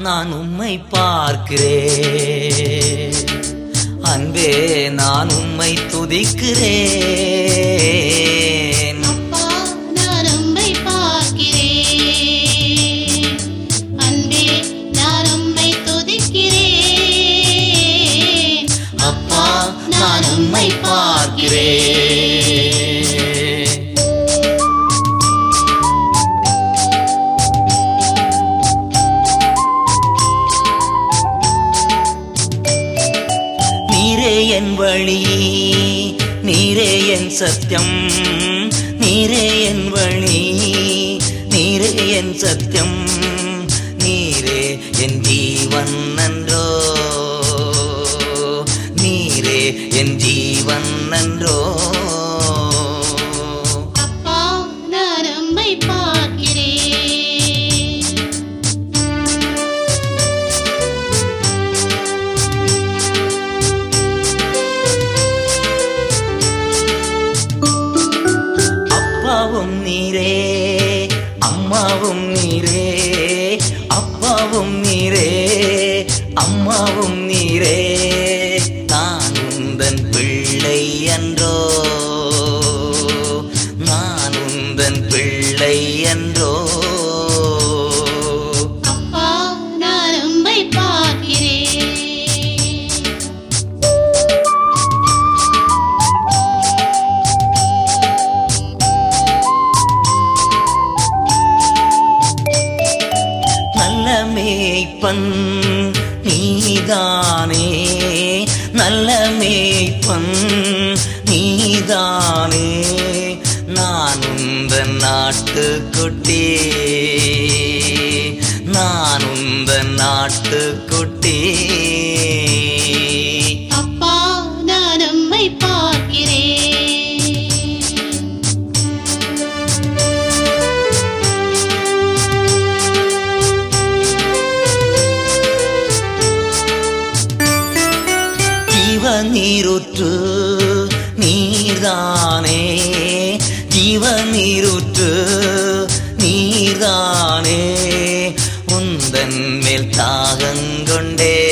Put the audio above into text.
நான் உம்மை பார்க்கிறேன் அன்பே நான் உம்மை துதிக்கிறேன் அப்பா நான் உம்மை பார்க்கிறேன் அன்பே நான் உம்மை துதிக்கிறேன் அப்பா நான் உம்மை பார்க்கிறேன் நீரே என் வழி நீரே என் சத்தியம் நீரே என் வழி நீரே என் சத்தியம் நீரே என் ஜீவன் நன்றோ நீரே என் ஜீவன் நன்றோ அப்பா நான் உம்மை பார்க்கிறேன் அப்பாவும் நீரே அம்மாவும் நீரே அப்பாவும் நீரே அம்மாவும் நீரே நான் உந்தன் பிள்ளை அன்றோ நான் உந்தன் பிள்ளை அன்றோ அப்பா நான் உம்மை பார்க்கிறேன் நல்ல மேய்ப்பன் நீதானே நல்ல மேய்ப்பன் நீதானே நான் உந்த நாட்டுக்குட்டி நான் உந்த நாட்டுக்குட்டி அப்பா நான் உம்மை பார்க்கிறேன் ஜீவ நீருற்று நீர்தானே ஜீவ நீருற்று நீர்தானே உந்தன் மேல் தாகங்கொண்டே